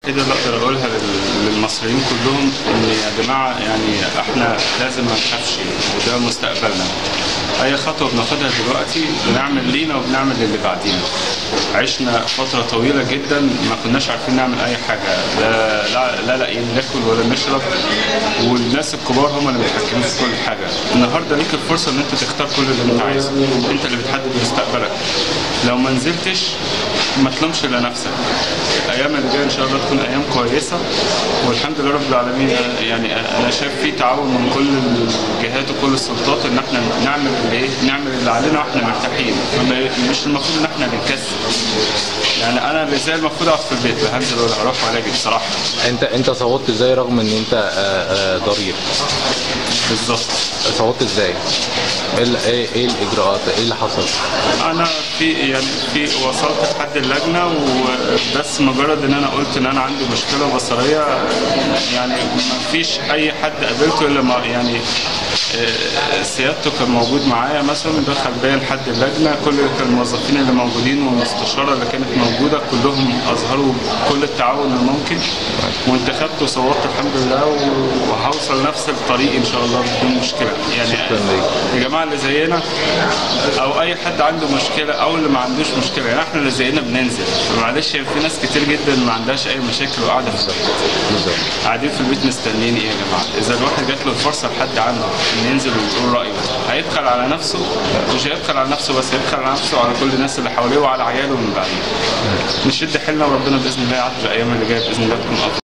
كده اللي اقدر اقولها لل- للمصريين كلهم ان يا جماعه يعني احنا لازم ما نخافش وده مستقبلنا اي خطوه بناخدها دلوقتي بنعمل لينا وبنعمل للي بعدينا عشنا فتره طويله جدا ما كناش عارفين نعمل اي حاجه لا لا, لا لاقيين ناكل ولا نشرب والناس الكبار هم اللي متحكمين في كل حاجه النهارده ليك الفرصه ان انت تختار كل اللي انت عايزه انت اللي بتحدد مستقبلك لو ما نزلتش ما تلومش الا نفسك الايام اللي جايه ان شاء الله تكون ايام كويسه والحمد لله رب العالمين يعني انا شايف في تعاون من كل الجهات وكل السلطات ان احنا نعمل اللي ايه نعمل اللي علينا واحنا مرتاحين فما- مش المفروض ان احنا نكسل يعني انا اللي زي المفروض اقعد في البيت لا هنزل ولا هروح ولا اجي بصراحه انت انت صوتت ازاي رغم ان انت آه، آه، ضرير بالظبط صوتت ازاي ايه ال- ايه إيه الاجراءات ايه اللي حصل انا في يعني في وصلت لحد اللجنه وبس مجرد ان انا قلت ان انا عندي مشكله بصريه يعني ما فيش اي حد قابلته الا ما يعني آه، سيادته كان موجود معايا مثلا دخل بيا لحد اللجنه كل كان الموظفين اللي موجودين والمستشاره اللي كانت موجوده كلهم اظهروا كل التعاون الممكن وانتخبت وصوتت الحمد لله وهوصل نفس الطريق ان شاء الله بدون مشكله يعني شكراً ليك. يا جماعه اللي زينا او اي حد عنده مشكله او اللي ما عندوش مشكله يعني احنا اللي زينا بننزل معلش في ناس كتير جدا ما عندهاش اي مشاكل وقاعده في البيت بالظبط قاعدين في البيت مستنيين ايه يا جماعه اذا الواحد جات له الفرصه لحد عنده ان ينزل ويقول رايه هيبخل على نفسه مش هيبخل على نفسه بس هيبخل على نفسه وعلى كل الناس اللي حواليه وعلى عياله من بعدين نشد حيلنا وربنا باذن الله يعدي الايام اللي جايه باذن الله تكون افضل